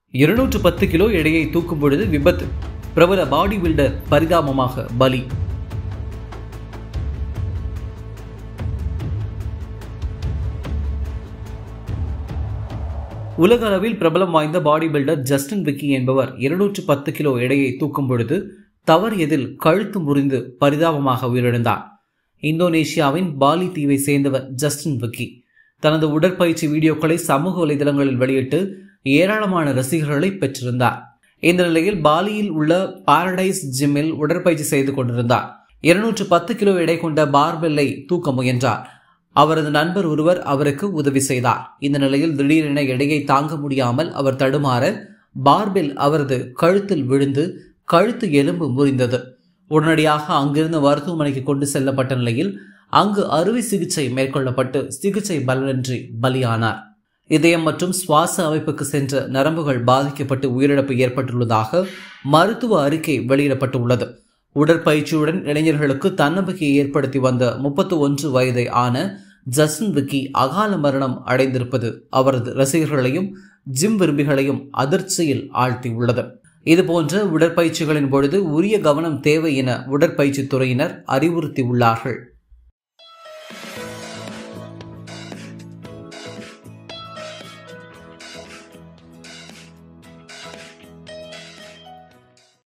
இருநூற்று பத்து கிலோ எடையை தூக்கும் பொழுது விபத்து பிரபல பாடி பில்டர் பரிதாபமாக பலி உலக அளவில் பிரபலம் வாய்ந்த பாடி பில்டர் ஜஸ்டின் விக்கி என்பவர் இருநூற்று பத்து கிலோ எடையை தூக்கும் பொழுது தவறியதில் கழுத்து முறிந்து பரிதாபமாக உயிரிழந்தார் இந்தோனேஷியாவின் பாலி தீவை சேர்ந்தவர் ஜஸ்டின் விக்கி தனது உடற்பயிற்சி வீடியோக்களை சமூக வலைதளங்களில் வெளியிட்டு ஏராளமான ரசிகர்களை பெற்றிருந்தார் இந்த நிலையில் பாலியில் உள்ள பாரடைஸ் ஜிம்மில் உடற்பயிற்சி செய்து கொண்டிருந்தார் இருநூற்று பத்து கிலோ எடை கொண்ட பார்பெல்லை தூக்க முயன்றார் அவரது நண்பர் ஒருவர் அவருக்கு உதவி செய்தார் இந்த நிலையில் திடீரென எடையை தாங்க முடியாமல் அவர் தடுமாற பார்பெல் அவரது கழுத்தில் விழுந்து கழுத்து எலும்பு முறிந்தது உடனடியாக அங்கிருந்து மருத்துவமனைக்கு கொண்டு செல்லப்பட்ட நிலையில் அங்கு அறுவை சிகிச்சை மேற்கொள்ளப்பட்டு சிகிச்சை பலனின்றி பலியானார் இதயம் மற்றும் சுவாச அமைப்புக்கு சென்ற நரம்புகள் பாதிக்கப்பட்டு உயிரிழப்பு ஏற்பட்டுள்ளதாக மருத்துவ அறிக்கை வெளியிடப்பட்டுள்ளது உடற்பயிற்சியுடன் இளைஞர்களுக்கு தன்னம்பிக்கையை ஏற்படுத்தி வந்த முப்பத்தி ஒன்று வயதை ஆன ஜஸ்டின் விக்கி அகால மரணம் அடைந்திருப்பது அவரது ரசிகர்களையும் ஜிம் விரும்பிகளையும் அதிர்ச்சியில் ஆழ்த்தியுள்ளது இதுபோன்ற உடற்பயிற்சிகளின் பொழுது உரிய கவனம் தேவை என உடற்பயிற்சி துறையினர் அறிவுறுத்தியுள்ளார்கள்